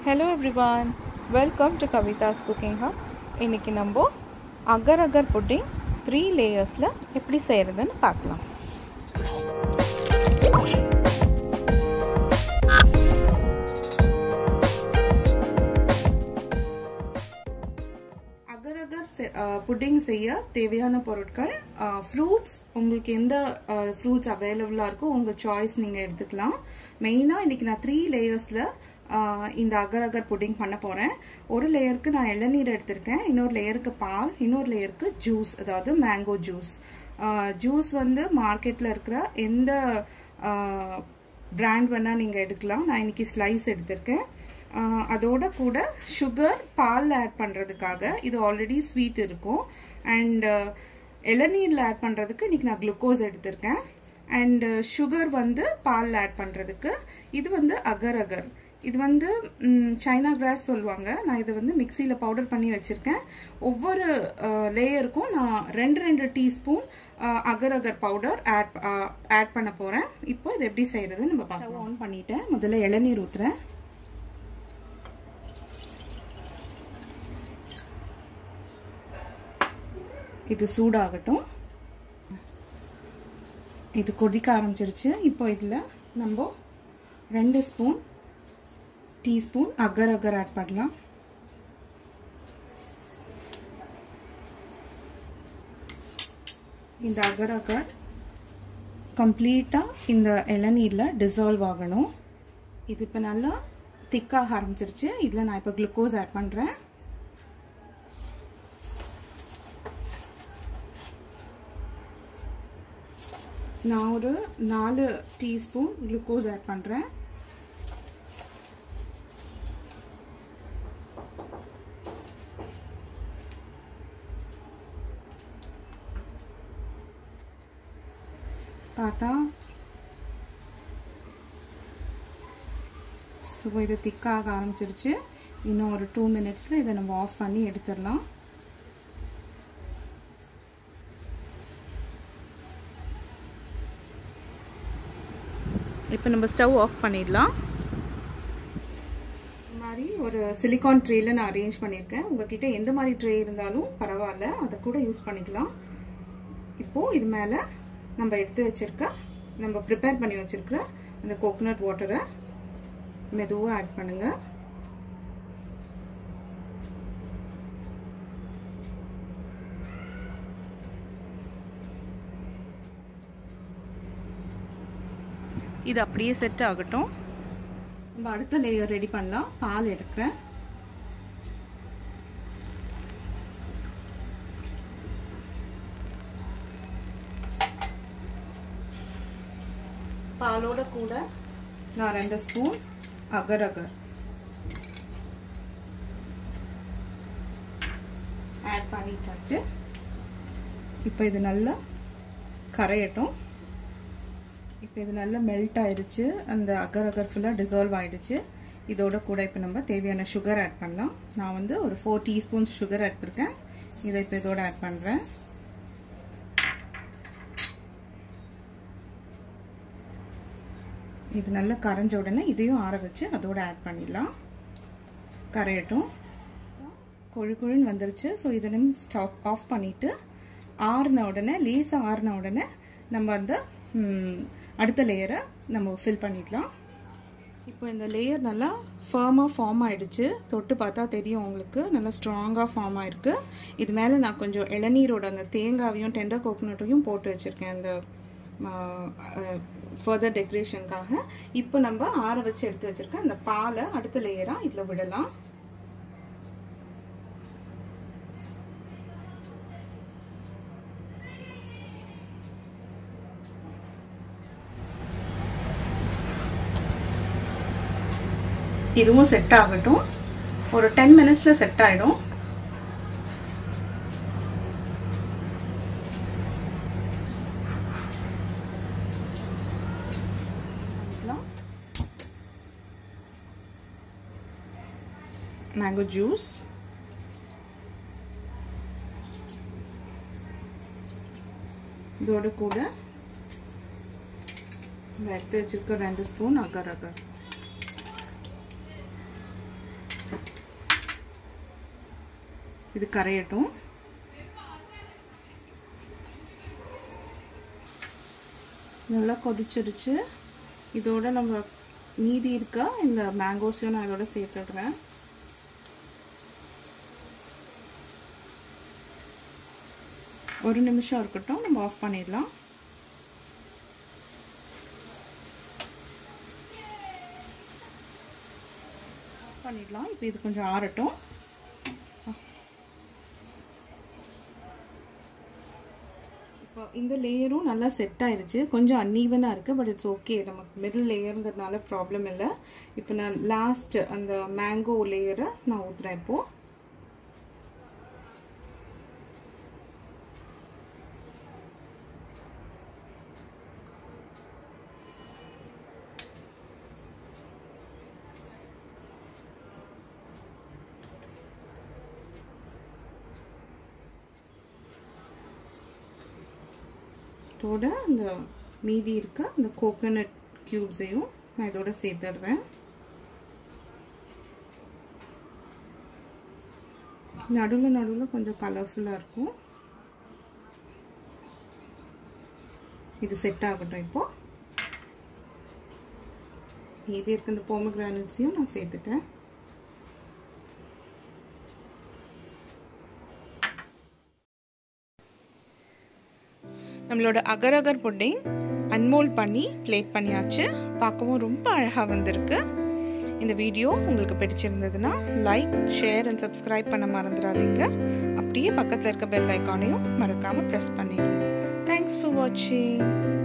hello everyone welcome to Kavitha's cooking hub இன்றைக்கி நம்ம அகர் அகர் pudding three லேயர்ஸில் எப்படி செய்கிறதுன்னு பார்க்கலாம் அகர் அகர் புட்டிங் செய்ய தேவையான பொருட்கள் ஃப்ரூட்ஸ் உங்களுக்கு எந்த ஃப்ரூட்ஸ் அவைலபிளாக இருக்கோ உங்கள் சாய்ஸ் நீங்கள் எடுத்துக்கலாம் மெயினாக இன்றைக்கி நான் த்ரீ லேயர்ஸில் இந்த அகர் அகர் புட்டிங் பண்ண போகிறேன் ஒரு லேயருக்கு நான் இளநீர் எடுத்திருக்கேன் இன்னொரு லேயருக்கு பால் இன்னொரு லேயருக்கு ஜூஸ் அதாவது மேங்கோ ஜூஸ் ஜூஸ் வந்து மார்க்கெட்டில் இருக்கிற எந்த பிராண்ட் வேணால் நீங்கள் எடுக்கலாம் நான் இன்னைக்கு ஸ்லைஸ் எடுத்திருக்கேன் அதோட கூட சுகர் பாலில் ஆட் பண்ணுறதுக்காக இது ஆல்ரெடி ஸ்வீட் இருக்கும் அண்ட் இளநீரில் ஆட் பண்ணுறதுக்கு இன்றைக்கி நான் குளுக்கோஸ் எடுத்திருக்கேன் அண்டு சுகர் வந்து பாலில் ஆட் பண்ணுறதுக்கு இது வந்து அகர் அகர் இது வந்து சைனா கிராஸ் சொல்லுவாங்க நான் இதை வந்து மிக்சியில் பவுடர் பண்ணி வச்சுருக்கேன் ஒவ்வொரு லேயருக்கும் நான் ரெண்டு ரெண்டு teaspoon agar agar powder add add பண்ண போகிறேன் இப்போ இது எப்படி செய்கிறதுன்னு நம்ம ஸ்டவ் ஆன் பண்ணிட்டேன் முதல்ல இளநீர் ஊற்றுறேன் இது சூடாகட்டும் இது கொதிக்க ஆரம்பிச்சிருச்சு இப்போ இதில் நம்ம ரெண்டு spoon teaspoon agar agar add பண்ணலாம் இந்த அகர் அகர் கம்ப்ளீட்டாக இந்த இளநீரில் டிசால்வ் ஆகணும் இது இப்போ நல்லா திக்காக ஆரம்பிச்சிருச்சு இதில் நான் இப்போ குளுக்கோஸ் ஆட் பண்ணுறேன் நான் ஒரு நாலு டீஸ்பூன் குளுக்கோஸ் ஆட் பண்ணுறேன் பார்த்தா ஸோ இது திக்காக ஆரம்பிச்சிருச்சு இன்னும் ஒரு டூ மினிட்ஸில் இதை நம்ம ஆஃப் பண்ணி எடுத்துடலாம் இப்போ நம்ம ஸ்டவ் ஆஃப் பண்ணிடலாம் இந்த மாதிரி ஒரு சிலிகான் ட்ரேயில் நான் அரேஞ்ச் பண்ணியிருக்கேன் உங்ககிட்ட எந்த மாதிரி ட்ரே இருந்தாலும் பரவாயில்ல அதை கூட யூஸ் பண்ணிக்கலாம் இப்போது இது மேலே நம்ம எடுத்து வச்சுருக்க நம்ம ப்ரிப்பேர் பண்ணி வச்சுருக்கிற அந்த கோகோனட் வாட்டரை மெதுவாக ஆட் பண்ணுங்கள் இது அப்படியே செட் ஆகட்டும் நம்ம அடுத்த லேயர் ரெடி பண்ணலாம் பால் எடுக்கிறேன் பாலோட கூட நான் ரெண்டு ஸ்பூன் அகர் அகர் ஆட் பண்ணிட்டாச்சு இப்போ இது நல்லா கரையட்டும் இப்போ இது நல்லா மெல்ட் ஆயிடுச்சு அந்த அகர் அகர் ஃபுல்லாக டிசால்வ் ஆயிடுச்சு இதோட கூட இப்போ நம்ம தேவையான சுகர் ஆட் பண்ணலாம் நான் வந்து ஒரு ஃபோர் டீஸ்பூன்ஸ் சுகர் எடுத்திருக்கேன் இதை இப்போ இதோட ஆட் பண்ணுறேன் இது நல்லா கரைஞ்ச உடனே இதையும் ஆற வச்சு அதோட ஆட் பண்ணிடலாம் கரையட்டும் கொழு கொழுன்னு வந்துருச்சு ஸோ இதை நம்ம ஸ்டாப் ஆஃப் பண்ணிவிட்டு ஆறின உடனே லேசாக ஆறின உடனே நம்ம அந்த அடுத்த லேயரை நம்ம ஃபில் பண்ணிடலாம் இப்போ இந்த லேயர் நல்லா ஃபர்மாக ஃபார்ம் ஆகிடுச்சு தொட்டு பார்த்தா தெரியும் உங்களுக்கு நல்லா ஸ்ட்ராங்காக ஃபார்ம் ஆகிருக்கு இது மேலே நான் கொஞ்சம் இளநீரோட அந்த தேங்காவையும் டெண்டர் கோகோனட்டையும் போட்டு வச்சுருக்கேன் அந்த ஃபர்தர் டெக்கரேஷனுக்காக இப்போ நம்ம ஆற வச்சு எடுத்து வச்சுருக்கேன் அந்த பாலை அடுத்த லேயராக இதில் விடலாம் இதுவும் செட் ஆகட்டும் ஒரு டென் மினிட்ஸில் செட் ஆகிடும் மேங்கோ ஜூஸ் இதோட கூட எடுத்து வச்சிருக்க ரெண்டு ஸ்பூன் அகர் அகர் இது கரையட்டும் நல்லா கொதிச்சிருச்சு இதோட நம்ம மீதி இருக்க இந்த மேங்கோஸையும் நான் இதோட சேர்த்துடுறேன் ஒரு நிமிஷம் இருக்கட்டும் நம்ம ஆஃப் பண்ணிடலாம் பண்ணிடலாம் இப்போ இது கொஞ்சம் ஆறட்டும் இப்போ இந்த லேயரும் நல்லா செட் ஆயிருச்சு கொஞ்சம் அன்ஈவனாக இருக்குது பட் இட்ஸ் ஓகே நமக்கு மிடில் லேயருங்கிறதுனால ப்ராப்ளம் இல்லை இப்போ நான் லாஸ்ட் அந்த மேங்கோ லேயரை நான் ஊற்றுறேன் இப்போது இதோட இந்த மீதி இருக்க இந்த கோகோனட் க்யூப்ஸையும் நான் இதோட சேர்த்துடுறேன் நடுவில் நடுவில் கொஞ்சம் கலர்ஃபுல்லாக இருக்கும் இது செட் ஆகட்டும் இப்போ மீதி இருக்க இந்த போமக்ரானட்ஸையும் நான் சேர்த்துட்டேன் நம்மளோட அகர் அகர் புட்டிங் அன்மோல் பண்ணி பிளேட் பண்ணியாச்சு பார்க்கவும் ரொம்ப அழகாக வந்திருக்கு இந்த வீடியோ உங்களுக்கு பிடிச்சிருந்ததுன்னா லைக் ஷேர் அண்ட் சப்ஸ்கிரைப் பண்ண மறந்துடாதீங்க அப்படியே பக்கத்தில் இருக்க பெல் ஐக்கானையும் மறக்காமல் ப்ரெஸ் பண்ணிடுங்க தேங்க்ஸ் ஃபார் வாட்சிங்